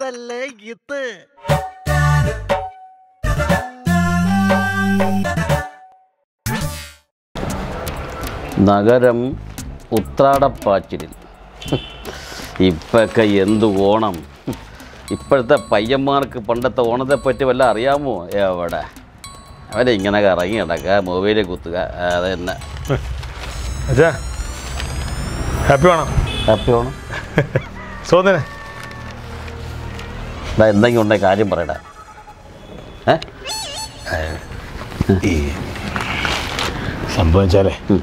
ഇതല്ലേ ഇത് നഗരം ഉത്രാടപ്പാച്ചിലിൽ ഇപ്പൊക്കെ എന്ത് ഓണം ഇപ്പോഴത്തെ പയ്യന്മാർക്ക് പണ്ടത്തെ ഓണത്തെ പറ്റി വല്ല അറിയാമോ എവിടെ അവരെ ഇങ്ങനെ കറങ്ങി കിടക്കുക മൊബൈലിൽ കുത്തുക അത് തന്നെ അച്ഛാ ഹാപ്പി വേണം ഹാപ്പി ഓണം സോദനെ ഇതാ എന്തെങ്കിലും ഉണ്ടെങ്കിൽ കാര്യം പറയടാ ഏ ഈ സംഭവം വെച്ചാലേ ഉം.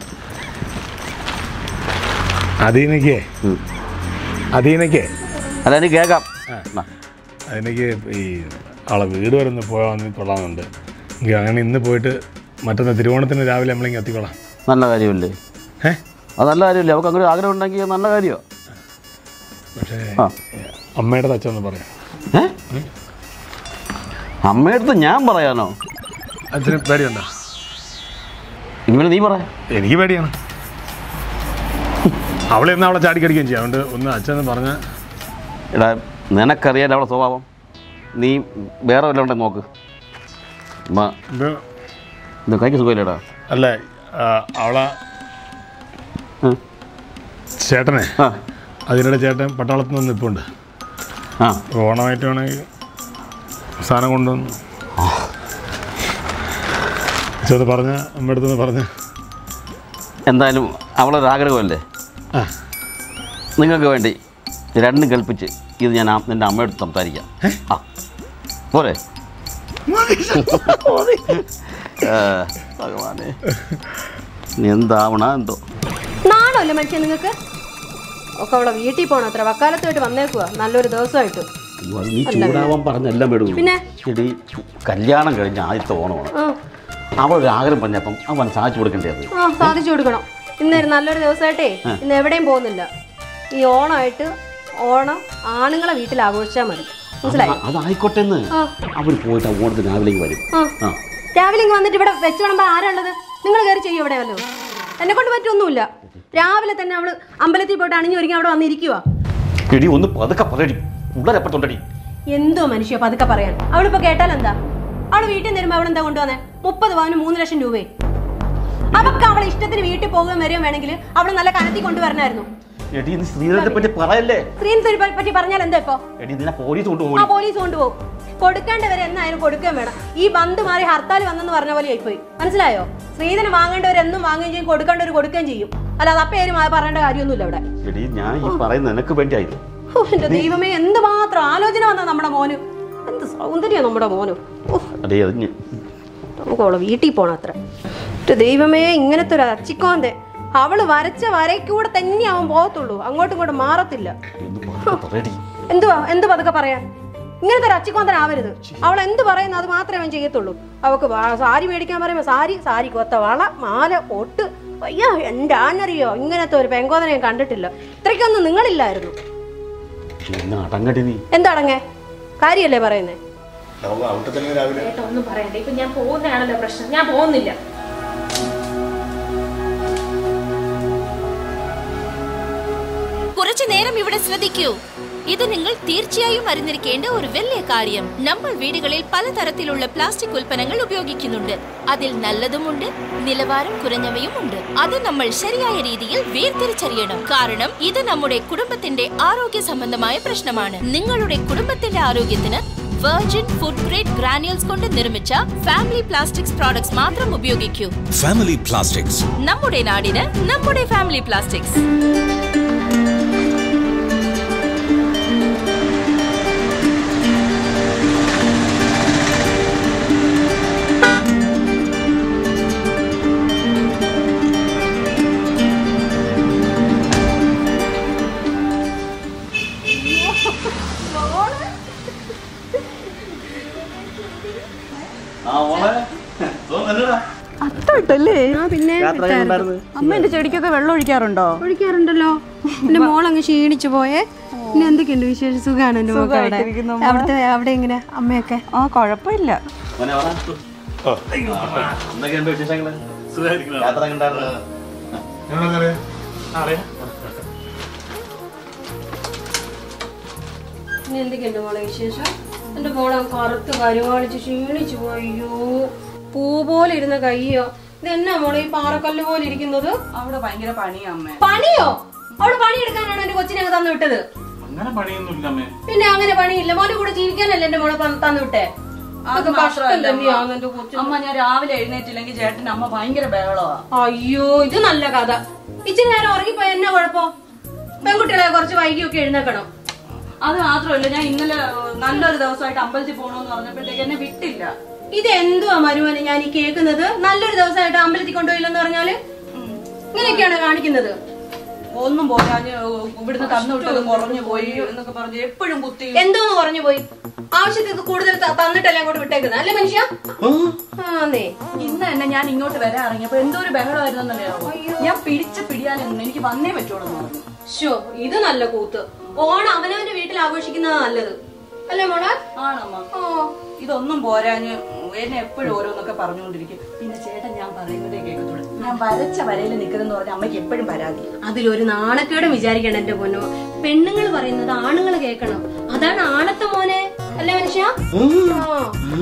അതീനയ്ക്ക് ഉം. അതീനയ്ക്ക് അല്ല എനിക്ക് കേൾക്കാം ആ. അതിനേക്ക് ഈ അവളെ വീട് വരെ ഒന്ന് പോകാൻ കൊള്ളാമെന്നുണ്ട് എങ്കിൽ അങ്ങനെ ഇന്ന് പോയിട്ട് മറ്റന്നാ തിരുവോണത്തിന് രാവിലെ നമ്മളിങ്ങനെ എത്തിക്കൊള്ളാം നല്ല കാര്യമല്ലേ ഏ അത് നല്ല കാര്യമല്ലേ അവൾക്ക് അങ്ങനെ ഒരു ആഗ്രഹം ഉണ്ടെങ്കിൽ അത് നല്ല കാര്യമാണ് പക്ഷേ ആ അമ്മയുടെ തച്ചൊന്ന് പറയാം ഏ അമ്മയടുത്ത് ഞാൻ പറയാനോ അച്ഛന് പേടിയുണ്ടോ ഇങ്ങനെ നീ പറ എനിക്ക് പേടിയാണ് അവളെ ഇന്ന് അവളെ ചാടിക്കടിക്കുകയും ചെയ്യും അതുകൊണ്ട് ഒന്ന് അച്ഛൻ പറഞ്ഞ എടാ നിനക്കറിയാൻ അവളെ സ്വഭാവം നീ വേറെ വല്ലതും ഉണ്ടെങ്കിൽ നോക്ക് അമ്മ ഇത് ഇത് കൈക്ക് സുഖമില്ലടാ അല്ല ആ, അവളെ ഉം. ചേട്ടനെ ആ അതിനിടെ ചേട്ടൻ പട്ടാളത്തിൽ നിന്ന് നിൽപ്പുണ്ട് ആ അപ്പോൾ ഓണമായിട്ട് വേണമെങ്കിൽ സാധനം കൊണ്ടുവന്നു ചെന്ന് പറഞ്ഞ അമ്മയുടെ അടുത്ത് പറഞ്ഞ എന്തായാലും അവളൊരു ആഗ്രഹമല്ലേ ആ നിങ്ങൾക്ക് വേണ്ടി രണ്ടും കൽപ്പിച്ച് ഇത് ഞാൻ ആ- നിൻ്റെ അമ്മയോട് സംസാരിക്കാം ആ പോരെ ഏ, ഭഗവാനെ നീ എന്താവണ എന്തോ നാണല്ലേ മനുഷ്യൻ നിങ്ങൾക്ക് ഒക്കെ അവളെ വീട്ടിൽ പോകണം അത്ര വക്കാലത്തായിട്ട് വന്നേക്കുക നല്ലൊരു ദിവസമായിട്ട് അയ്യോ, അത് നീ ചൂടാവാൻ പറഞ്ഞെല്ലാം മേടുള്ളൂ പിന്നെ? എടി കല്യാണം കഴിഞ്ഞ ആദ്യത്തെ ഓണമാണ് ആ അവളൊരു ആഗ്രഹം പറഞ്ഞപ്പം അവൻ സാധിച്ചു കൊടുക്കേണ്ടത് ആ സാധിച്ചു കൊടുക്കണം ഇന്ന് ഒരു നല്ലൊരു ദിവസമായിട്ടേ ഇന്ന് എവിടെയും പോകുന്നില്ല ഈ ഓണമായിട്ട് ഓണം ആണുങ്ങളെ വീട്ടിൽ ആഘോഷിച്ചാൽ മതി മനസ്സിലായി അതായിക്കോട്ടെ എന്ന് ആ അവർ പോയിട്ട് ആ ഓണത്തിന് രാവിലേക്ക് വരും ആ ആ രാവിലെ ഇങ്ങ് വന്നിട്ട് ഇവിടെ വെച്ച് വിളമ്പാൻ ആരാണുള്ളത് നിങ്ങൾ കയറി ചെയ്യും ഇവിടെ വല്ലോ എന്നെ കൊണ്ട് പറ്റൊന്നുമില്ല രാവിലെ തന്നെ അവള് അമ്പലത്തിൽ പോയിട്ട് അണിഞ്ഞൊരുങ്ങി അവിടെ വന്നിരിക്കുക എടി ഒന്ന് പതുക്കെ പറയടി ഉള്ളരെപ്പത്തുണ്ടടി എന്തോ മനുഷ്യ പതുക്കെ പറയാൻ അവളിപ്പോ കേട്ടാൽ എന്താ അവള് വീട്ടിൽ നിന്ന് വരുമ്പോ അവളെന്താ കൊണ്ടുവന്നേ മുപ്പത് പവന് മൂന്ന് ലക്ഷം രൂപയെ അവക്ക് അവളെ ഇഷ്ടത്തിന് വീട്ടിൽ പോകുകയും വരികയും വേണമെങ്കിൽ അവള് നല്ല കനത്തി കൊണ്ടുവരണമായിരുന്നു എടി നീ ശ്രീധരത്തെ പറ്റി പറയല്ലേ സ്ത്രീനെ പറ്റി പറഞ്ഞാൽ എന്താ ഇപ്പൊ എടി നിന്നെ പോലീസ് ആ കൊണ്ടുപോകും പോലീസ് കൊണ്ടുപോകും കൊടുക്കേണ്ടവരെ എന്നായാലും കൊടുക്കുകയും വേണം ഈ ബന്ദ് മാറി ഹർത്താൽ വന്നെന്ന് പറഞ്ഞ പോലെ ആയിപ്പോയി മനസ്സിലായോ സ്ത്രീധനം വാങ്ങേണ്ടവരെന്നും വാങ്ങുകയും ചെയ്യും കൊടുക്കേണ്ടവർ കൊടുക്കുകയും ചെയ്യും അല്ലാതെ ആ പേര് മാ- പറയേണ്ട കാര്യമൊന്നുമില്ല ഇവിടെ എടി ഞാൻ ഈ പറയുന്നത് നിനക്ക് വേണ്ടിയായിരുന്നു ഓ, എന്റെ ദൈവമേ എന്തുമാത്രം ആലോചന വന്നാ നമ്മുടെ മോന് എന്ത് സൗന്ദര്യം നമ്മുടെ മോന് ഓ അടേ അത് ഞ- നമുക്ക് അവളെ വീട്ടിൽ പോണം അത്ര എന്റെ ദൈവമേ ഇങ്ങനത്തെ ഒരു അച്ചിക്കോന്റെ അവള് വരച്ച വരയ്ക്കൂടെ തന്നെ അവൻ പോകത്തുള്ളൂ അങ്ങോട്ടും ഇങ്ങോട്ടും മാറത്തില്ല ഒന്ന് പതുക്കെ പറയടി എന്തുവാ എന്ത് പതുക്കെ പറയാൻ ഇങ്ങനത്തെ ഒരു അച്ചിക്കോന്തനാവരുത് അവൾ എന്ത് പറയുന്നു അത് മാത്രമേ അവൻ ചെയ്യത്തുള്ളൂ അവക്ക് വാ- സാരി മേടിക്കാൻ പറയുമ്പോൾ സാരി സാരി കൊത്ത വള മാല പൊട്ട് അയ്യോ എൻ്റെ ആനറിയോ ഇങ്ങനത്തെ ഒരു പെങ്കോതനെ ഞാൻ കണ്ടിട്ടില്ല ഇത്രയ്ക്കൊന്നും നിങ്ങളില്ലായിരുന്നു ഇന്ന് അടങ്ങടി നീ എന്താടങ്ങേ കാര്യല്ലേ പറയുന്നേ ഏട്ടാ ഒന്നും പറയണ്ട ഇപ്പൊ ഞാൻ പോകുന്നതാണല്ലോ പ്രശ്നം ഞാൻ പോകുന്നില്ല കുറച്ചു നേരം ഇവിടെ ശ്രദ്ധിക്കൂ ഇത് നിങ്ങൾ തീർച്ചയായും അറിഞ്ഞിരിക്കേണ്ട ഒരു വലിയ കാര്യം നമ്മൾ വീടുകളിൽ പലതരത്തിലുള്ള പ്ലാസ്റ്റിക് ഉൽപ്പന്നങ്ങൾ ഉപയോഗിക്കുന്നുണ്ട് അതിൽ നല്ലതുമുണ്ട് നിലവാരം കുറഞ്ഞവയും ഉണ്ട് അത് നമ്മൾ ശരിയായ രീതിയിൽ വേർതിരിച്ചറിയണം കാരണം ഇത് നമ്മുടെ കുടുംബത്തിന്റെ ആരോഗ്യ സംബന്ധമായ പ്രശ്നമാണ് നിങ്ങളുടെ കുടുംബത്തിന്റെ ആരോഗ്യത്തിന് വെർജിൻ ഫുഡ് ഗ്രേഡ് ഗ്രാനുവൽസ് കൊണ്ട് നിർമ്മിച്ച ഫാമിലി പ്ലാസ്റ്റിക്സ് പ്രോഡക്ട്സ് മാത്രം ഉപയോഗിക്കൂ Family Plastics. നമ്മുടെ നാടിന് നമ്മുടെ ഫാമിലി പ്ലാസ്റ്റിക്സ് ആ മോളെ തോന്നല്ലടാ അത്തോട്ടല്ലേ ആ പിന്നെ യാത്ര ഉണ്ടായിരുന്നു അമ്മ എന്റെ ചെടിക്കൊക്കെ വെള്ളം ഒഴിക്കാറുണ്ടോ ഒഴിക്കാറുണ്ടല്ലോ എന്റെ മോൾ അങ്ങ് ക്ഷീണിച്ചു പോയേ പിന്നെ എന്തൊക്കെയുണ്ട് വിശേഷം സുഖമാണ് എന്റെ മോൾക്ക് അവിടെ സുഖായിട്ടിരിക്കുന്നു മോളെ. അവിടുത്തെ അവിടെ എങ്ങനെ അമ്മയൊക്കെ ആ കുഴപ്പമില്ല മോനെ പറ എന്തൊക്കെയുണ്ട് വിശേഷങ്ങള് യാത്ര എങ്ങനെ ഉണ്ടായിരുന്നു ഇനി എന്തൊക്കെയുണ്ട് മോളെ വിശേഷം എന്റെ മോളെ കറുത്ത് കരുവാളിച്ച് ക്ഷീണിച്ചു പോയി. അയ്യോ പൂ പോലെ ഇരുന്ന കയ്യോ ഇതെന്നാ മോളെ ഈ പാറക്കല്ല് പോലെ ഇരിക്കുന്നത് അവിടെ ഭയങ്കര പണിയാ അമ്മേ പണിയോ അവള് പണിയെടുക്കാനാണ് എന്റെ കൊച്ചിനെ അങ്ങ് തന്നു വിട്ടത് അങ്ങനെ പണിയൊന്നുമില്ല അമ്മേ പിന്നെ അങ്ങനെ പണിയില്ല മോന്റെ കൂടെ ജീവിക്കാനല്ലേ എന്റെ മോളെ പ- തന്നു വിട്ടേ അത് അത് കഷ്ടം മാത്രമല്ല തന്നെയാന്ന് എന്റെ കൊച്ചു അമ്മ ഞാൻ രാവിലെ എഴുന്നേറ്റില്ലെങ്കിൽ ചേട്ടന് അമ്മ ഭയങ്കര ബഹളമാ അയ്യോ ഇത് നല്ല കഥ ഇച്ചിരി നേരം ഉറങ്ങിപ്പോയ എന്നാ കുഴപ്പം പെൺകുട്ടികളെ കുറച്ച് വൈകിയൊക്കെ എഴുന്നേക്കണം അത് മാത്രമല്ല ഞാൻ ഇന്നലെ ഏഹ്, നല്ലൊരു ദിവസമായിട്ട് അമ്പലത്തിൽ പോകണമെന്ന് പറഞ്ഞപ്പോഴത്തേക്ക് എന്നെ വിട്ടില്ല ഇത് എന്തുവാ മരുവന് ഞാൻ ഈ കേൾക്കുന്നത് നല്ലൊരു ദിവസമായിട്ട് അമ്പലത്തിൽ കൊണ്ടുപോയില്ലെന്ന് പറഞ്ഞാല് ഇങ്ങനെയൊക്കെയാണ് കാണിക്കുന്നത് ഒന്നും പോരാഞ്ഞ് ഇവിടുന്ന് തന്നു വിട്ടത് കുറഞ്ഞു പോയി എന്നൊക്കെ പറഞ്ഞ് എപ്പോഴും കുത്തി എന്തോന്ന് കുറഞ്ഞു പോയി ആവശ്യത്തിൽ കൂടുതൽ ത- തന്നിട്ടല്ലേ അങ്ങോട്ട് വിട്ടേക്കുന്നത് അല്ലേ മനുഷ്യ ആന്നേ ഇന്ന് തന്നെ ഞാൻ ഇങ്ങോട്ട് വരാൻ ഇറങ്ങിയപ്പോ എന്തോ ഒരു ബഹളമായിരുന്നറിയാമോ ഞാൻ പിടിച്ച പിടിയാലെന്ന് എനിക്ക് വന്നേ പറ്റുള്ളൂ എന്ന് പറഞ്ഞു ഷോ ഇത് നല്ല കൂത്ത് ഓണം അവനവന്റെ വീട്ടിൽ ആഘോഷിക്കുന്നതാ നല്ലത് അല്ലേ മോളെ ആണമ്മ ഓ ഇതൊന്നും പോരാഞ്ഞ് എന്നെ എപ്പോഴും ഓരോന്നൊക്കെ പറഞ്ഞുകൊണ്ടിരിക്കും പിന്നെ ചേട്ടൻ ഞാൻ പറയുന്നതേ കേൾക്കത്തുള്ളൂ ഞാൻ വരച്ച വരയിൽ നിൽക്കുന്നെന്ന് പറഞ്ഞ അമ്മയ്ക്ക് എപ്പോഴും പരാതി അതിലൊരു നാണക്കേടും വിചാരിക്കണം എന്റെ പൊന്നോ പെണ്ണുങ്ങൾ പറയുന്നത് ആണുങ്ങൾ കേൾക്കണം അതാണ് ആണത്തെ മോനെ അല്ലേ മനുഷ്യ ആ.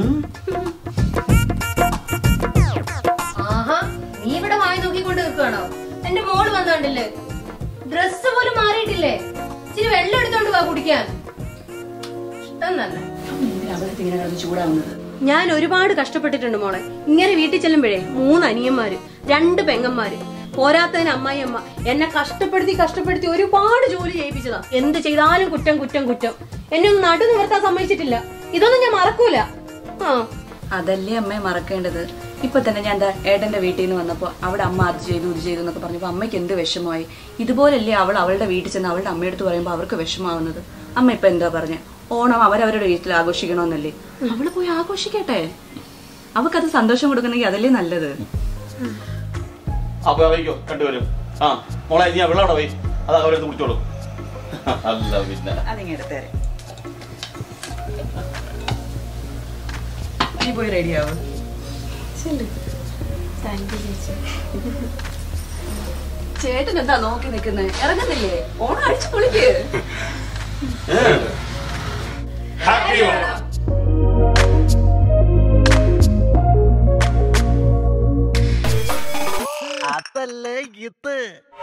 ആഹാ നീ ഇവിടെ വായി നോക്കിക്കൊണ്ട് നിൽക്കുകയാണോ എന്റെ മോള് വന്നു കണ്ടില്ലേ ഡ്രസ് പോലും മാറിയിട്ടില്ലേ ഇച്ചിരി വെള്ളം എടുത്തോണ്ട് വാ കുടിക്കാൻ ഇഷ്ടം തന്നെ അവരത്ത് ഇങ്ങനെ കിടന്ന് ചൂടാവുന്നത് ഞാൻ ഒരുപാട് കഷ്ടപ്പെട്ടിട്ടുണ്ട് മോളെ ഇങ്ങനെ വീട്ടിൽ ചെല്ലുമ്പോഴേ മൂന്ന് അനിയന്മാര് രണ്ട് പെങ്ങന്മാര് പോരാത്തതിന് അമ്മായിയമ്മ എന്നെ കഷ്ടപ്പെടുത്തി കഷ്ടപ്പെടുത്തി ഒരുപാട് ജോലി ചെയ്യിപ്പിച്ചതാ എന്ത് ചെയ്താലും കുറ്റം കുറ്റം കുറ്റം എന്നെ ഒന്ന് നടു നിവർത്താൻ സമ്മതിച്ചിട്ടില്ല ഇതൊന്നും ഞാൻ മറക്കൂല ആ അതല്ലേ അമ്മയെ മറക്കേണ്ടത് ഇപ്പൊ തന്നെ ഞാൻ ദാ ഏട്ടന്റെ വീട്ടിൽ നിന്ന് വന്നപ്പോ അവിടെ അമ്മ അത് ചെയ്തു ഇത് ചെയ്തു എന്നൊക്കെ പറഞ്ഞപ്പോ അമ്മയ്ക്ക് എന്ത് വിഷമമായി ഇതുപോലല്ലേ അവൾ അവളുടെ വീട്ടിൽ ചെന്ന് അവളുടെ അമ്മയടുത്ത് പറയുമ്പോൾ അവർക്ക് വിഷമാവുന്നത് അമ്മ ഇപ്പൊ എന്താ പറഞ്ഞ ഓണം അവരവരുടെ വീട്ടിൽ ആഘോഷിക്കണമെന്നല്ലേ അവള് പോയി ആഘോഷിക്കട്ടെ അവക്കത് സന്തോഷം കൊടുക്കുന്നെങ്കിൽ അതല്ലേ നല്ലത് അപ്പൊ വൈകോ കണ്ടുവരും ആ മോളെ നീ ആ വെള്ളം അവിടെ പോയി അത് അവരെടുത്ത് കുടിച്ചോളൂ അല്ല പിന്നെ അതിങ്ങനെ എടുത്തേരെ നീ പോയി റെഡിയാവും ചേട്ടൻ എന്താ നോക്കി നിൽക്കുന്നത് ഇറങ്ങുന്നില്ലേ ഓണം അടിച്ചു പൊളിക്ക് ഹാപ്പി ഓണം അതല്ലേ ഇത്